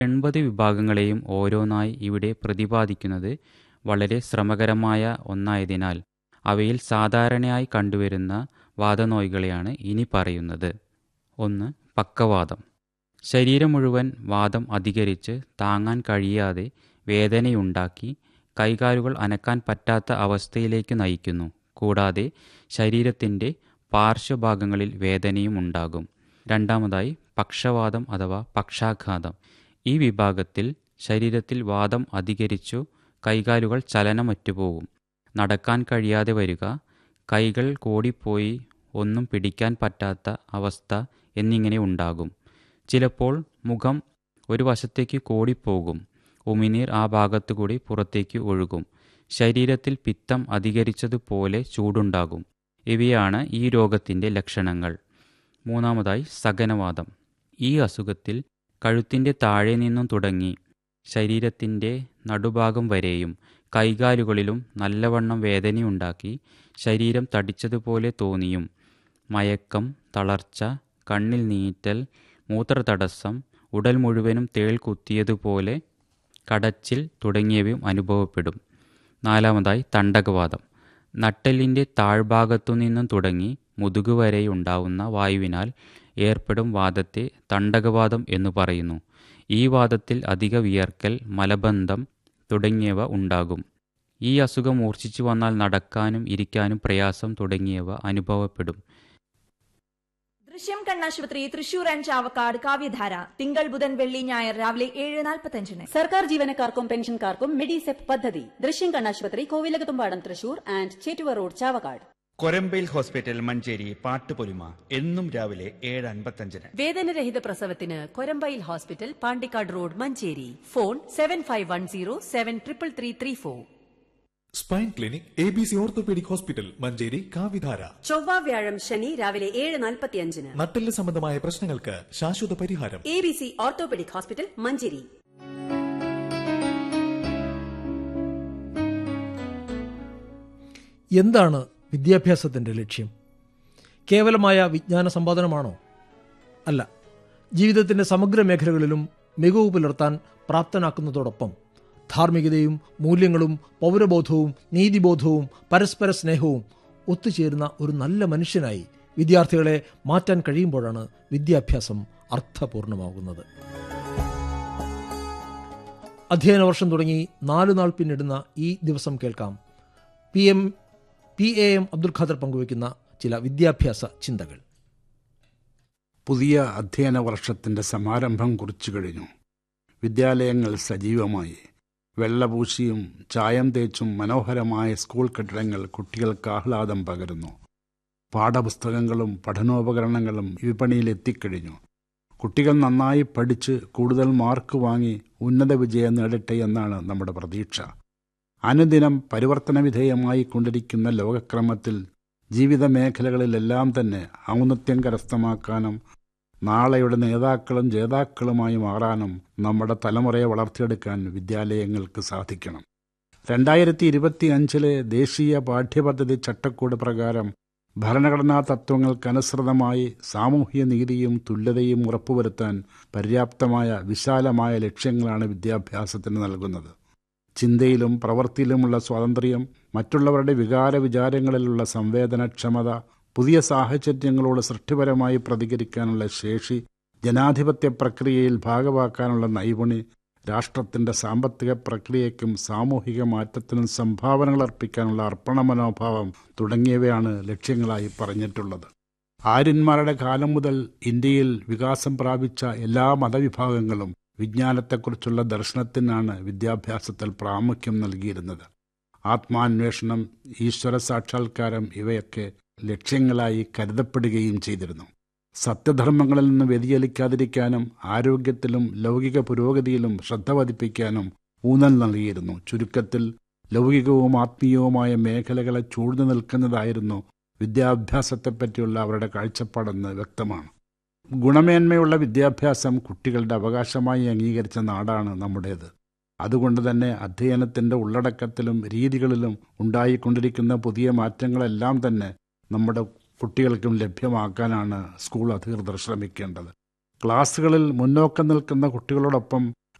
എൺപത് വിഭാഗങ്ങളെയും ഓരോന്നായി ഇവിടെ പ്രതിപാദിക്കുന്നത് വളരെ ശ്രമകരമായ ഒന്നായതിനാൽ അവയിൽ സാധാരണയായി കണ്ടുവരുന്ന വാദനോയ്കളെയാണ് ഇനി പറയുന്നത് ഒന്ന് പക്കവാദം ശരീരം മുഴുവൻ വാദം അധികരിച്ച് താങ്ങാൻ കഴിയാതെ വേദനയുണ്ടാക്കി കൈകാലുകൾ അനക്കാൻ പറ്റാത്ത അവസ്ഥയിലേക്ക് നയിക്കുന്നു കൂടാതെ ശരീരത്തിൻ്റെ പാർശ്വഭാഗങ്ങളിൽ വേദനയും ഉണ്ടാകും രണ്ടാമതായി പക്ഷവാതം അഥവാ പക്ഷാഘാതം ഈ വിഭാഗത്തിൽ ശരീരത്തിൽ വാദം അധികരിച്ചു കൈകാലുകൾ ചലനമറ്റുപോകും നടക്കാൻ കഴിയാതെ വരിക കൈകൾ കൂടിപ്പോയി ഒന്നും പിടിക്കാൻ പറ്റാത്ത അവസ്ഥ എന്നിങ്ങനെ ഉണ്ടാകും ചിലപ്പോൾ മുഖം ഒരു വശത്തേക്ക് കോടിപ്പോകും ഉമിനീർ ആ ഭാഗത്തുകൂടി പുറത്തേക്ക് ഒഴുകും ശരീരത്തിൽ പിത്തം അധികരിച്ചതുപോലെ ചൂടുണ്ടാകും ഇവയാണ് ഈ രോഗത്തിൻ്റെ ലക്ഷണങ്ങൾ മൂന്നാമതായി സകനവാദം ഈ അസുഖത്തിൽ കഴുത്തിൻ്റെ താഴെ നിന്നും തുടങ്ങി ശരീരത്തിൻ്റെ നടുഭാഗം വരെയും കൈകാലുകളിലും നല്ലവണ്ണം വേദനയുണ്ടാക്കി ശരീരം തടിച്ചതുപോലെ തോന്നിയും മയക്കം തളർച്ച കണ്ണിൽ നീറ്റൽ മൂത്രതടസ്സം ഉടൽ മുഴുവനും തേൾ കുത്തിയതുപോലെ കടച്ചിൽ തുടങ്ങിയവയും അനുഭവപ്പെടും നാലാമതായി തണ്ടകവാദം നട്ടെല്ലിൻ്റെ താഴ്ഭാഗത്തു നിന്നും തുടങ്ങി മുതുകു വരെ ഉണ്ടാവുന്ന വായുവിനാൽ ഏർപ്പെടും വാദത്തെ തണ്ടകവാദം എന്നു പറയുന്നു ഈ വാദത്തിൽ അധിക വിയർക്കൽ മലബന്ധം തുടങ്ങിയവ ഉണ്ടാകും ഈ അസുഖം മൂർച്ഛിച്ചു വന്നാൽ നടക്കാനും ഇരിക്കാനും പ്രയാസം തുടങ്ങിയവ അനുഭവപ്പെടും ദൃശ്യം കണ്ണാശുപത്രി തൃശൂർ ആൻഡ് ചാവക്കാട് കാവ്യധാര തിങ്കൾ ബുധൻ വെള്ളി ഞായർ രാവിലെ ഏഴ് നാൽപ്പത്തഞ്ചിന് സർക്കാർ ജീവനക്കാർക്കും പെൻഷൻകാർക്കും മെഡിസെപ് പദ്ധതി ദൃശ്യം കണ്ണാശുപത്രി Kovilakathumpadam Thrissur and Chettuva road Chavakkad Korambayil hospital Manjeri Pattupolima എന്നും രാവിലെ ഏഴ് അൻപത്തഞ്ചിന് വേദനരഹിത പ്രസവത്തിന് Korambayil hospital Pandikkad road Manjeri phone seven five one zero seven triple three three four spine clinic A B C orthopedic hospital Manjeri കാവിധാര ചൊവ്വ വ്യാഴം ശനി രാവിലെ ഏഴ് നാൽപ്പത്തിയഞ്ചിന് നട്ടെല്ല് സംബന്ധമായ പ്രശ്നങ്ങൾക്ക് ശാശ്വത പരിഹാരം A B C orthopedic hospital Manjeri എന്താണ് വിദ്യാഭ്യാസത്തിൻ്റെ ലക്ഷ്യം കേവലമായ വിജ്ഞാന സമ്പാദനമാണോ അല്ല ജീവിതത്തിൻ്റെ സമഗ്ര മേഖലകളിലും മികവ് പുലർത്താൻ പ്രാപ്തനാക്കുന്നതോടൊപ്പം ധാർമ്മികതയും മൂല്യങ്ങളും പൗരബോധവും നീതിബോധവും പരസ്പര സ്നേഹവും ഒത്തുചേരുന്ന ഒരു നല്ല മനുഷ്യനായി വിദ്യാർത്ഥികളെ മാറ്റാൻ കഴിയുമ്പോഴാണ് വിദ്യാഭ്യാസം അർത്ഥപൂർണമാകുന്നത് അധ്യയന വർഷം തുടങ്ങി നാലു നാൾ പിന്നിടുന്ന ഈ ദിവസം കേൾക്കാം P M P A M Abdul Khader പങ്കുവയ്ക്കുന്ന ചില വിദ്യാഭ്യാസ ചിന്തകൾ പുതിയ അധ്യയന വർഷത്തിന്റെ സമാരംഭം കുറിച്ചു കഴിഞ്ഞു വിദ്യാലയങ്ങൾ സജീവമായി വെള്ളപൂശിയും ചായം തേച്ചും മനോഹരമായ സ്കൂൾ കെട്ടിടങ്ങൾ കുട്ടികൾക്ക് ആഹ്ലാദം പകരുന്നു പാഠപുസ്തകങ്ങളും പഠനോപകരണങ്ങളും വിപണിയിൽ എത്തിക്കഴിഞ്ഞു കുട്ടികൾ നന്നായി പഠിച്ച് കൂടുതൽ മാർക്ക് വാങ്ങി ഉന്നത വിജയം നേടട്ടെ എന്നാണ് നമ്മുടെ പ്രതീക്ഷ അനുദിനം പരിവർത്തന വിധേയമായി കൊണ്ടിരിക്കുന്ന ലോകക്രമത്തിൽ ജീവിത മേഖലകളിലെല്ലാം തന്നെ ഔന്നത്യം കരസ്ഥമാക്കാനും നാളെയുടെ നേതാക്കളും ജേതാക്കളുമായി മാറാനും നമ്മുടെ തലമുറയെ വളർത്തിയെടുക്കാൻ വിദ്യാലയങ്ങൾക്ക് സാധിക്കണം രണ്ടായിരത്തി ഇരുപത്തി അഞ്ചിലെ ദേശീയ പാഠ്യപദ്ധതി ചട്ടക്കൂട് പ്രകാരം ഭരണഘടനാ തത്വങ്ങൾക്കനുസൃതമായി സാമൂഹ്യ നീതിയും തുല്യതയും ഉറപ്പുവരുത്താൻ പര്യാപ്തമായ വിശാലമായ ലക്ഷ്യങ്ങളാണ് വിദ്യാഭ്യാസത്തിന് നൽകുന്നത് ചിന്തയിലും പ്രവൃത്തിയിലുമുള്ള സ്വാതന്ത്ര്യം മറ്റുള്ളവരുടെ വികാര വിചാരങ്ങളിലുള്ള സംവേദനക്ഷമത പുതിയ സാഹചര്യങ്ങളോട് സൃഷ്ടിപരമായി പ്രതികരിക്കാനുള്ള ശേഷി ജനാധിപത്യ പ്രക്രിയയിൽ ഭാഗമാക്കാനുള്ള നൈപുണി രാഷ്ട്രത്തിന്റെ സാമ്പത്തിക പ്രക്രിയയ്ക്കും സാമൂഹിക മാറ്റത്തിനും സംഭാവനകൾ അർപ്പിക്കാനുള്ള അർപ്പണ മനോഭാവം തുടങ്ങിയവയാണ് ലക്ഷ്യങ്ങളായി പറഞ്ഞിട്ടുള്ളത് ആര്യന്മാരുടെ കാലം മുതൽ ഇന്ത്യയിൽ വികാസം പ്രാപിച്ച എല്ലാ മതവിഭാഗങ്ങളും വിജ്ഞാനത്തെക്കുറിച്ചുള്ള ദർശനത്തിനാണ് വിദ്യാഭ്യാസത്തിൽ പ്രാമുഖ്യം നൽകിയിരുന്നത് ആത്മാന്വേഷണം ഈശ്വര സാക്ഷാത്കാരം ഇവയൊക്കെ ലക്ഷ്യങ്ങളായി കരുതപ്പെടുകയും ചെയ്തിരുന്നു സത്യധർമ്മങ്ങളിൽ നിന്ന് വ്യതിചലിക്കാതിരിക്കാനും ആരോഗ്യത്തിലും ലൗകിക പുരോഗതിയിലും ശ്രദ്ധ പതിപ്പിക്കാനും ഊന്നൽ നൽകിയിരുന്നു ചുരുക്കത്തിൽ ലൗകികവും ആത്മീയവുമായ മേഖലകളെ ചൂഴ്ന്നു നിൽക്കുന്നതായിരുന്നു വിദ്യാഭ്യാസത്തെപ്പറ്റിയുള്ള അവരുടെ കാഴ്ചപ്പാടെന്ന് വ്യക്തമാണ് ഗുണമേന്മയുള്ള വിദ്യാഭ്യാസം കുട്ടികളുടെ അവകാശമായി അംഗീകരിച്ച നാടാണ് നമ്മുടേത് അതുകൊണ്ട് തന്നെ അധ്യയനത്തിന്റെ ഉള്ളടക്കത്തിലും രീതികളിലും ഉണ്ടായിക്കൊണ്ടിരിക്കുന്ന പുതിയ മാറ്റങ്ങളെല്ലാം തന്നെ നമ്മുടെ കുട്ടികൾക്കും ലഭ്യമാക്കാനാണ് സ്കൂൾ അധികൃതർ ശ്രമിക്കേണ്ടത് ക്ലാസ്സുകളിൽ മുന്നോക്കം നിൽക്കുന്ന കുട്ടികളോടൊപ്പം